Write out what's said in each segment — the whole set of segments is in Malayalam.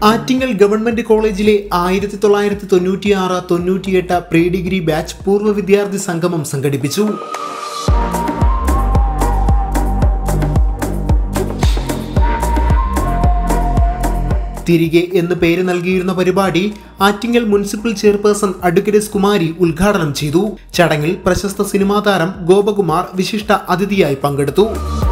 ആറ്റിങ്ങൽ ഗവൺമെന്റ് കോളേജിലെ ആയിരത്തി തൊള്ളായിരത്തി തൊണ്ണൂറ്റിയാറ് തൊണ്ണൂറ്റിയെട്ട് പ്രീ ഡിഗ്രി ബാച്ച് പൂർവ്വ വിദ്യാർത്ഥി സംഗമം സംഘടിപ്പിച്ചു തിരികെ എന്ന് പേര് നൽകിയിരുന്ന പരിപാടി Attingal municipal chairperson advocate S Kumari ഉദ്ഘാടനം ചെയ്തു ചടങ്ങിൽ പ്രശസ്ത സിനിമാ താരം ഗോപകുമാർ വിശിഷ്ട അതിഥിയായി പങ്കെടുത്തു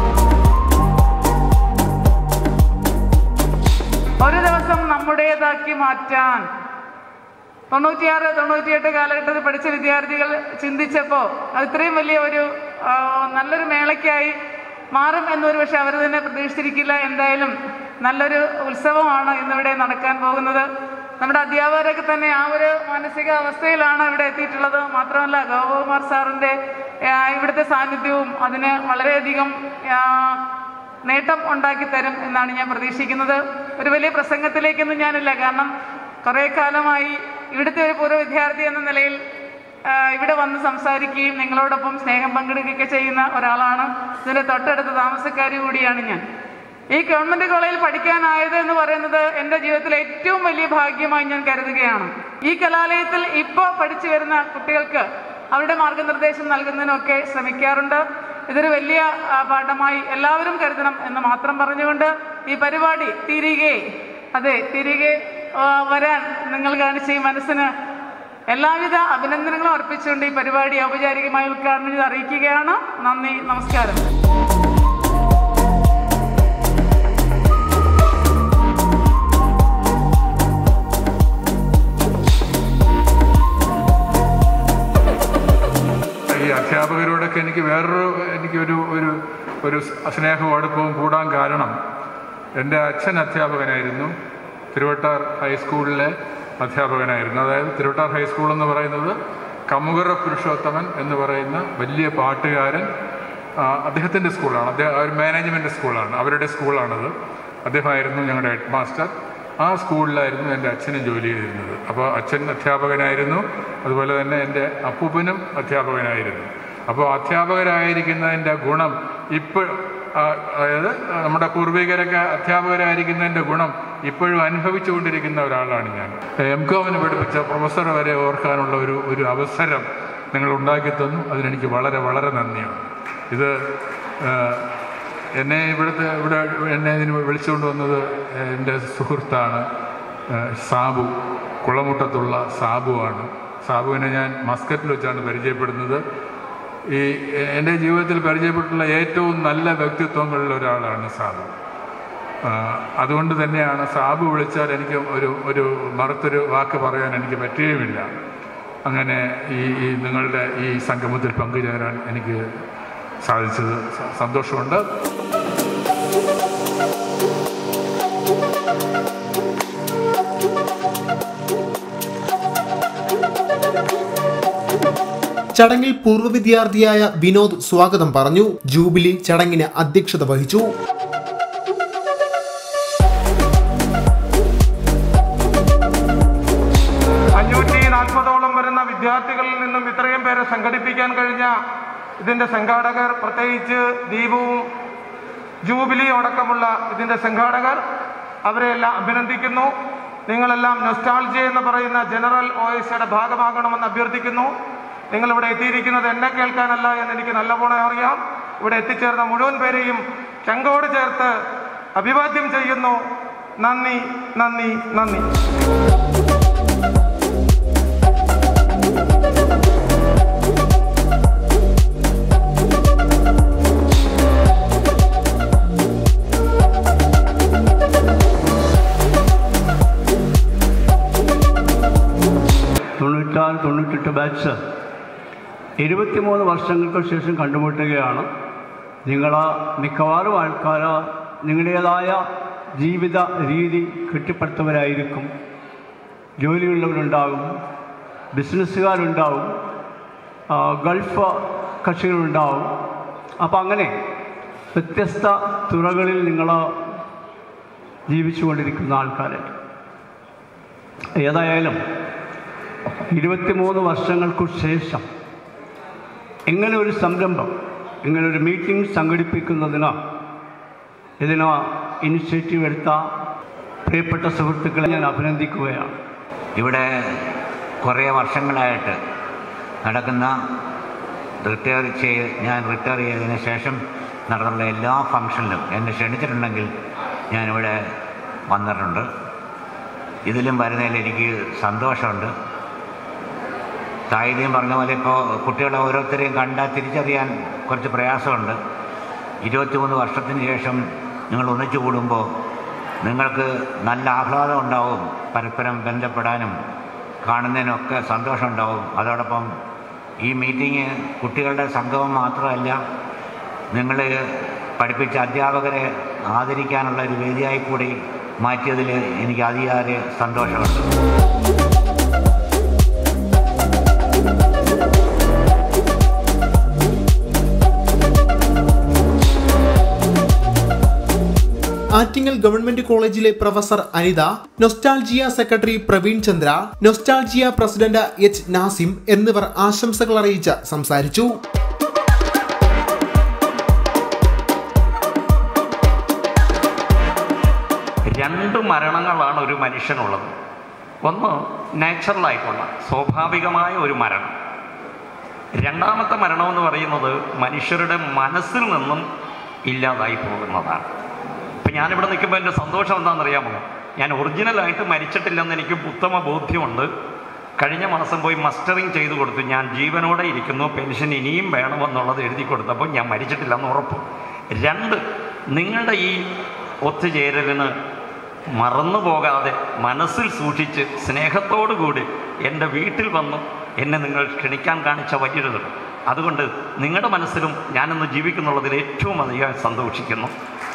ഒരു ദിവസം നമ്മുടേതാക്കി മാറ്റാൻ തൊണ്ണൂറ്റിയാറ് തൊണ്ണൂറ്റിയെട്ട് കാലഘട്ടത്തിൽ പഠിച്ച വിദ്യാർത്ഥികൾ ചിന്തിച്ചപ്പോൾ അത് ഇത്രയും വലിയ ഒരു ആ, നല്ലൊരു മേളയ്ക്കായി മാറും എന്നൊരു പക്ഷെ അവർ തന്നെ പ്രതീക്ഷിച്ചിരിക്കില്ല എന്തായാലും നല്ലൊരു ഉത്സവമാണ് ഇന്നിവിടെ നടക്കാൻ പോകുന്നത് നമ്മുടെ അധ്യാപകരൊക്കെ തന്നെ ആ ഒരു മാനസിക അവസ്ഥയിലാണ് ഇവിടെ എത്തിയിട്ടുള്ളത് മാത്രമല്ല ഗോപകുമാർ സാറിൻ്റെ ആ, ഇവിടുത്തെ സാന്നിധ്യവും അതിന് വളരെയധികം ആ, നേട്ടം ഉണ്ടാക്കി തരും എന്നാണ് ഞാൻ പ്രതീക്ഷിക്കുന്നത് ഒരു വലിയ പ്രസംഗത്തിലേക്കൊന്നും ഞാനില്ല കാരണം കുറേ കാലമായി ഇവിടുത്തെ ഒരു പൂർവ്വ വിദ്യാർത്ഥി എന്ന നിലയിൽ ആ, ഇവിടെ വന്ന് സംസാരിക്കുകയും നിങ്ങളോടൊപ്പം സ്നേഹം പങ്കെടുക്കുകയൊക്കെ ചെയ്യുന്ന ഒരാളാണ് ഇതിൻ്റെ തൊട്ടടുത്ത താമസക്കാരി കൂടിയാണ് ഞാൻ ഈ ഗവൺമെൻറ് കോളേജിൽ പഠിക്കാനായത് എന്ന് പറയുന്നത് എൻ്റെ ജീവിതത്തിലെ ഏറ്റവും വലിയ ഭാഗ്യമായി ഞാൻ കരുതുകയാണ് ഈ കലാലയത്തിൽ ഇപ്പോൾ പഠിച്ചു വരുന്ന കുട്ടികൾക്ക് അവരുടെ മാർഗനിർദ്ദേശം നൽകുന്നതിനൊക്കെ ശ്രമിക്കാറുണ്ട് ഇതൊരു വലിയ ആ, പാഠമായി എല്ലാവരും കരുതണം എന്ന് മാത്രം പറഞ്ഞുകൊണ്ട് ഈ പരിപാടി തിരികെ അതെ തിരികെ ആ, വരാൻ നിങ്ങൾ കാണിച്ച ഈ മനസ്സിന് എല്ലാവിധ അഭിനന്ദനങ്ങളും അർപ്പിച്ചുകൊണ്ട് ഈ പരിപാടി ഔപചാരികമായി ഉദ്ഘാടനം ചെയ്ത് അറിയിക്കുകയാണ് നന്ദി നമസ്കാരം ഈ അധ്യാപകരോടൊക്കെ എനിക്ക് വേറൊരു എനിക്കൊരു ഒരു ഒരു സ്നേഹവും അടുപ്പവും കൂടാൻ കാരണം എൻ്റെ അച്ഛൻ അധ്യാപകനായിരുന്നു തിരുവട്ടാർ ഹൈസ്കൂളിലെ അധ്യാപകനായിരുന്നു അതായത് തിരുവട്ടാർ ഹൈസ്കൂൾ എന്ന് പറയുന്നത് കമുകറ പുരുഷോത്തമൻ എന്ന് പറയുന്ന വലിയ പാട്ടുകാരൻ ആ, അദ്ദേഹത്തിൻ്റെ സ്കൂളാണ് അദ്ദേഹം ഒരു മാനേജ്മെൻറ്റ് സ്കൂളാണ് അവരുടെ സ്കൂളാണത് അദ്ദേഹമായിരുന്നു ഞങ്ങളുടെ ഹെഡ് മാസ്റ്റർ ആ സ്കൂളിലായിരുന്നു എൻ്റെ അച്ഛനും ജോലി ചെയ്തിരുന്നത് അപ്പോൾ അച്ഛൻ അധ്യാപകനായിരുന്നു അതുപോലെ തന്നെ എൻ്റെ അപ്പൂപ്പനും അധ്യാപകനായിരുന്നു അപ്പോൾ അധ്യാപകരായിരിക്കുന്നതിൻ്റെ ഗുണം ഇപ്പോൾ അതായത് നമ്മുടെ പൂർവികരൊക്കെ അധ്യാപകരായിരിക്കുന്നതിൻ്റെ ഗുണം ഇപ്പോഴും അനുഭവിച്ചുകൊണ്ടിരിക്കുന്ന ഒരാളാണ് ഞാൻ എം കോമിന് പഠിപ്പിച്ച പ്രൊഫസർ വരെ ഓർക്കാനുള്ള ഒരു ഒരു അവസരം നിങ്ങൾ ഉണ്ടാക്കി തന്നു അതിനെനിക്ക് വളരെ വളരെ നന്ദിയാണ് ഇത് ആ, എന്നെ ഇവിടുത്തെ ഇവിടെ എന്നെ ഇതിന് വിളിച്ചുകൊണ്ട് വന്നത് എൻ്റെ സുഹൃത്താണ് ആ, സാബു കുളമുട്ടത്തുള്ള സാബുവാണ് സാബുവിനെ ഞാൻ മസ്കറ്റിൽ വെച്ചാണ് പരിചയപ്പെടുന്നത് ഈ എൻ്റെ ജീവിതത്തിൽ പരിചയപ്പെട്ടുള്ള ഏറ്റവും നല്ല വ്യക്തിത്വങ്ങളിൽ ഒരാളാണ് സാബു ആ, അതുകൊണ്ട് തന്നെയാണ് സാബു വിളിച്ചാൽ എനിക്ക് ഒരു ഒരു മറുത്തൊരു വാക്ക് പറയാൻ എനിക്ക് പറ്റുകയുമില്ല അങ്ങനെ ഈ ഈ നിങ്ങളുടെ ഈ സംഗമത്തിൽ പങ്കുചേരാൻ എനിക്ക് സാധിച്ചത് സ- സന്തോഷമുണ്ട് ചടങ്ങിൽ പൂർവ്വ വിദ്യാർത്ഥിയായ വിനോദ് സ്വാഗതം പറഞ്ഞു ജൂബിലി ചടങ്ങിന് അധ്യക്ഷത വഹിച്ചു അഞ്ഞൂറ്റി നാൽപ്പതോളം വരുന്ന വിദ്യാർത്ഥികളിൽ നിന്നും ഇത്രയും പേരെ സംഘടിപ്പിക്കാൻ കഴിഞ്ഞ ഇതിന്റെ സംഘാടകർ പ്രത്യേകിച്ച് ദീപവും ജൂബിലിയും അടക്കമുള്ള ഇതിന്റെ സംഘാടകർ അവരെയെല്ലാം അഭിനന്ദിക്കുന്നു നിങ്ങളെല്ലാം നൊസ്റ്റാൾജി എന്ന് പറയുന്ന ജനറൽ ഒ എസിയുടെ ഭാഗമാകണമെന്ന് അഭ്യർത്ഥിക്കുന്നു നിങ്ങൾ ഇവിടെ എത്തിയിരിക്കുന്നത് എന്നെ കേൾക്കാനല്ല എന്ന് എനിക്ക് നല്ലപോലെ അറിയാം ഇവിടെ എത്തിച്ചേർന്ന മുഴുവൻ പേരെയും ചങ്കോട് ചേർത്ത് അഭിവാദ്യം ചെയ്യുന്നു നന്ദി നന്ദി നന്ദി തൊണ്ണൂറ്റാറ് തൊണ്ണൂറ്റെട്ട് ബാച്ച് ഇരുപത്തിമൂന്ന് വർഷങ്ങൾക്ക് ശേഷം കണ്ടുമുട്ടുകയാണ് നിങ്ങൾ മിക്കവാറും ആൾക്കാർ നിങ്ങളുടേതായ ജീവിത രീതി കെട്ടിപ്പടുത്തവരായിരിക്കും ജോലിയുള്ളവരുണ്ടാകും ബിസിനസ്സുകാരുണ്ടാവും ആ, ഗൾഫ് കക്ഷികളുണ്ടാവും അപ്പം അങ്ങനെ വ്യത്യസ്ത തുറകളിൽ നിങ്ങൾ ജീവിച്ചുകൊണ്ടിരിക്കുന്ന ആൾക്കാർ ഏതായാലും ഇരുപത്തിമൂന്ന് വർഷങ്ങൾക്കു ശേഷം ഇങ്ങനെ ഒരു സംരംഭം ഇങ്ങനെ ഒരു മീറ്റിംഗ് സംഘടിപ്പിക്കുന്നതിന് ഇതിന് ഇനിഷ്യേറ്റീവ് എടുത്ത പ്രിയപ്പെട്ട സുഹൃത്തുക്കളെ ഞാൻ അഭിനന്ദിക്കുകയാണ് ഇവിടെ കുറേ വർഷങ്ങളായിട്ട് നടക്കുന്ന റിട്ടയർ ചെയ്ത് ഞാൻ റിട്ടയർ ചെയ്തതിന് ശേഷം നടന്നുള്ള എല്ലാ ഫംഗ്ഷനിലും എന്നെ ക്ഷണിച്ചിട്ടുണ്ടെങ്കിൽ ഞാനിവിടെ വന്നിട്ടുണ്ട് ഇതിലും വരുന്നതിൽ എനിക്ക് സന്തോഷമുണ്ട് തായ്തയും പറഞ്ഞ പോലെ ഇപ്പോൾ കുട്ടികളെ ഓരോരുത്തരെയും കണ്ടാൽ തിരിച്ചറിയാൻ കുറച്ച് പ്രയാസമുണ്ട് ഇരുപത്തിമൂന്ന് വർഷത്തിന് ശേഷം നിങ്ങൾ ഒന്നിച്ചു കൂടുമ്പോൾ നിങ്ങൾക്ക് നല്ല ആഹ്ലാദം ഉണ്ടാവും പരസ്പരം ബന്ധപ്പെടാനും കാണുന്നതിനൊക്കെ സന്തോഷം ഉണ്ടാവും അതോടൊപ്പം ഈ മീറ്റിംഗ് കുട്ടികളുടെ സംഗമം മാത്രമല്ല നിങ്ങൾ പഠിപ്പിച്ച അധ്യാപകരെ ആദരിക്കാനുള്ള ഒരു വേദിയായി കൂടി മാറ്റിയതിൽ എനിക്ക് അതിയാറെ സന്തോഷമുണ്ട് ആറ്റിങ്ങൽ ഗവൺമെന്റ് കോളേജിലെ professor Anitha nostalgia secretary Praveen Chandra nostalgia president H Nasim എന്നിവർ ആശംസകൾ അറിയിച്ച് സംസാരിച്ചു രണ്ട് മരണങ്ങളാണ് ഒരു മനുഷ്യനുള്ളത് ഒന്ന് നാച്ചുറലായിട്ടുള്ള സ്വാഭാവികമായ ഒരു മരണം രണ്ടാമത്തെ മരണം എന്ന് പറയുന്നത് മനുഷ്യരുടെ മനസ്സിൽ നിന്നും ഇല്ലാതായി പോകുന്നതാണ് ഇപ്പം ഞാനിവിടെ നിൽക്കുമ്പോൾ എൻ്റെ സന്തോഷം എന്താണെന്നറിയാമോ ഞാൻ ഒറിജിനലായിട്ട് മരിച്ചിട്ടില്ലെന്ന് എനിക്ക് ഉത്തമ ബോധ്യമുണ്ട് കഴിഞ്ഞ മാസം പോയി മസ്റ്ററിങ് ചെയ്തു കൊടുത്തു ഞാൻ ജീവനോടെ ഇരിക്കുന്നു പെൻഷൻ ഇനിയും വേണമെന്നുള്ളത് എഴുതി കൊടുത്തപ്പോൾ ഞാൻ മരിച്ചിട്ടില്ലെന്ന് ഉറപ്പ് രണ്ട് നിങ്ങളുടെ ഈ ഒത്തുചേരലിന് മറന്നു പോകാതെ മനസ്സിൽ സൂക്ഷിച്ച് സ്നേഹത്തോടു കൂടി എൻ്റെ വീട്ടിൽ വന്നു എന്നെ നിങ്ങൾ ക്ഷണിക്കാൻ കാണിച്ച വലിയൊരു അതുകൊണ്ട് നിങ്ങളുടെ മനസ്സിലും ഞാനിന്ന് ജീവിക്കുന്നുള്ളതിൽ ഏറ്റവും അധികം സന്തോഷിക്കുന്നു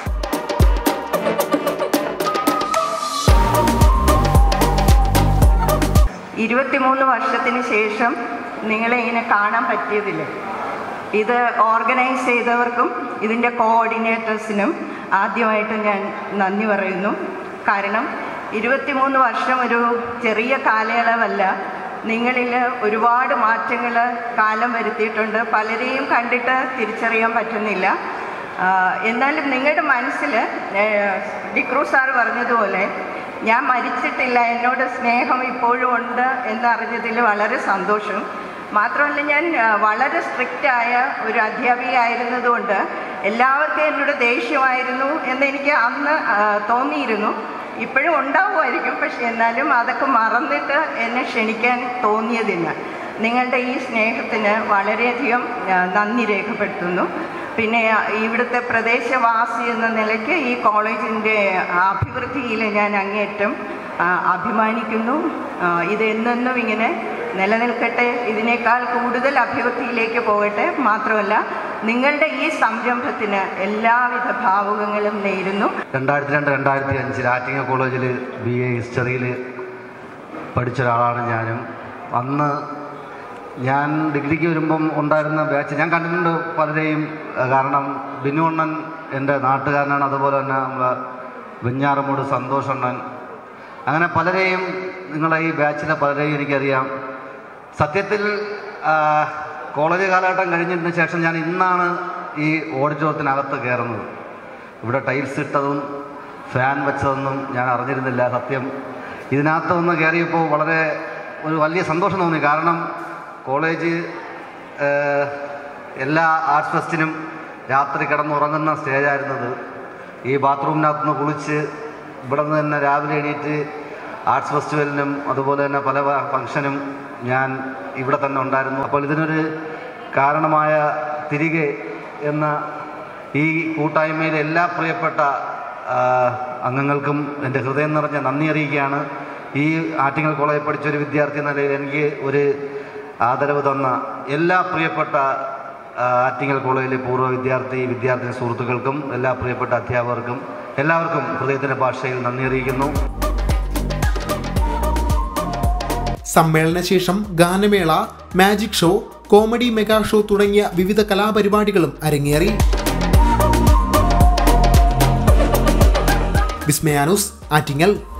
ഇരുപത്തിമൂന്ന് വർഷത്തിന് ശേഷം നിങ്ങളെ ഇങ്ങനെ കാണാൻ പറ്റിയതില്ല ഇത് ഓർഗനൈസ് ചെയ്തവർക്കും ഇതിൻ്റെ കോർഡിനേറ്റേഴ്സിനും ആദ്യമായിട്ട് ഞാൻ നന്ദി പറയുന്നു കാരണം ഇരുപത്തിമൂന്ന് വർഷം ഒരു ചെറിയ കാലയളവല്ല നിങ്ങളിൽ ഒരുപാട് മാറ്റങ്ങൾ കാലം വരുത്തിയിട്ടുണ്ട് പലരെയും കണ്ടിട്ട് തിരിച്ചറിയാൻ പറ്റുന്നില്ല ആ, എന്നാലും നിങ്ങളുടെ മനസ്സിൽ ഡിക്രൂ സാർ പറഞ്ഞതുപോലെ ഞാൻ മരിച്ചിട്ടില്ല എന്നോട് സ്നേഹം ഇപ്പോഴും ഉണ്ട് എന്നറിഞ്ഞതിൽ വളരെ സന്തോഷം മാത്രമല്ല ഞാൻ ആ, വളരെ സ്ട്രിക്റ്റ് ആയ ഒരു അധ്യാപികയായിരുന്നതുകൊണ്ട് എല്ലാവർക്കും എന്നോട് ദേഷ്യമായിരുന്നു എന്നെനിക്ക് അന്ന് ആ, തോന്നിയിരുന്നു ഇപ്പോഴും ഉണ്ടാവുമായിരിക്കും പക്ഷെ എന്നാലും അതൊക്കെ മറന്നിട്ട് എന്നെ ക്ഷണിക്കാൻ തോന്നിയതില്ല നിങ്ങളുടെ ഈ സ്നേഹത്തിന് വളരെയധികം ആ, നന്ദി രേഖപ്പെടുത്തുന്നു പിന്നെ ആ, ഇവിടുത്തെ പ്രദേശവാസി എന്ന നിലയ്ക്ക് ഈ കോളേജിൻ്റെ അഭിവൃദ്ധിയിൽ ഞാൻ അങ്ങേയറ്റം ആ, അഭിമാനിക്കുന്നു ആ, ഇത് എന്നെന്നും ഇങ്ങനെ നിലനിൽക്കട്ടെ ഇതിനേക്കാൾ കൂടുതൽ അഭിവൃദ്ധിയിലേക്ക് പോകട്ടെ മാത്രമല്ല നിങ്ങളുടെ ഈ സംരംഭത്തിന് എല്ലാവിധ ഭാവുകങ്ങളും നേരുന്നു രണ്ടായിരത്തി രണ്ട് രണ്ടായിരത്തി അഞ്ചിൽ ആറ്റിങ്ങ കോളേജിൽ ബി എ ഹിസ്റ്ററിയിൽ പഠിച്ച ഒരാളാണ് ഞാനും അന്ന് ഞാൻ ഡിഗ്രിക്ക് വരുമ്പം ഉണ്ടായിരുന്ന ബാച്ച് ഞാൻ കണ്ടിട്ടുണ്ട് പലരെയും ഏഹ് കാരണം ബിനു അണ്ണൻ എൻ്റെ നാട്ടുകാരനാണ് അതുപോലെ തന്നെ നമ്മളെ വെഞ്ഞാറമൂട് സന്തോഷ് അണ്ണൻ അങ്ങനെ പലരെയും നിങ്ങളെ ഈ ബാച്ചിലെ പലരെയും എനിക്കറിയാം സത്യത്തിൽ ആ, കോളേജ് കാലഘട്ടം കഴിഞ്ഞതിന് ശേഷം ഞാൻ ഇന്നാണ് ഈ ഓഡിറ്റോറിയത്തിനകത്ത് കയറുന്നത് ഇവിടെ ടൈൽസ് ഇട്ടതും ഫാൻ വെച്ചതൊന്നും ഞാൻ അറിഞ്ഞിരുന്നില്ല സത്യം ഇതിനകത്ത് ഒന്ന് കയറിയപ്പോൾ വളരെ ഒരു വലിയ സന്തോഷം തോന്നി കാരണം കോളേജ് ഏഹ്, എല്ലാ ആർട്സ് ഫെസ്റ്റിനും രാത്രി കിടന്നുറങ്ങുന്ന സ്റ്റേജായിരുന്നത് ഈ ബാത്റൂമിനകത്ത് നിന്ന് കുളിച്ച് ഇവിടെ നിന്ന് തന്നെ രാവിലെ എണീറ്റ് ആർട്സ് ഫെസ്റ്റിവലിനും അതുപോലെ തന്നെ പല വ- ഫംഗ്ഷനും ഞാൻ ഇവിടെ തന്നെ ഉണ്ടായിരുന്നു അപ്പോൾ ഇതിനൊരു കാരണമായ തിരികെ എന്ന ഈ കൂട്ടായ്മയിലെ എല്ലാ പ്രിയപ്പെട്ട ആ, അംഗങ്ങൾക്കും എൻ്റെ ഹൃദയം നിറഞ്ഞ നന്ദി അറിയിക്കുകയാണ് ഈ ആറ്റിങ്ങൽ കോളേജിൽ പഠിച്ച ഒരു വിദ്യാർത്ഥി എന്ന നിലയിൽ എനിക്ക് ഒരു ആദരവ് തന്ന എല്ലാ പ്രിയപ്പെട്ട ആ, ആറ്റിങ്ങൽ കോളേജിലെ പൂർവ്വ വിദ്യാർത്ഥി വിദ്യാർത്ഥി സുഹൃത്തുക്കൾക്കും എല്ലാ പ്രിയപ്പെട്ട അധ്യാപകർക്കും എല്ലാവർക്കും ഹൃദയത്തിൻ്റെ ഭാഷയിൽ നന്ദി അറിയിക്കുന്നു സമ്മേളന ശേഷം ഗാനമേള magic show comedy mega show തുടങ്ങിയ വിവിധ കലാപരിപാടികളും അരങ്ങേറി വിസ്മയാനുസ് ആറ്റിങ്ങൽ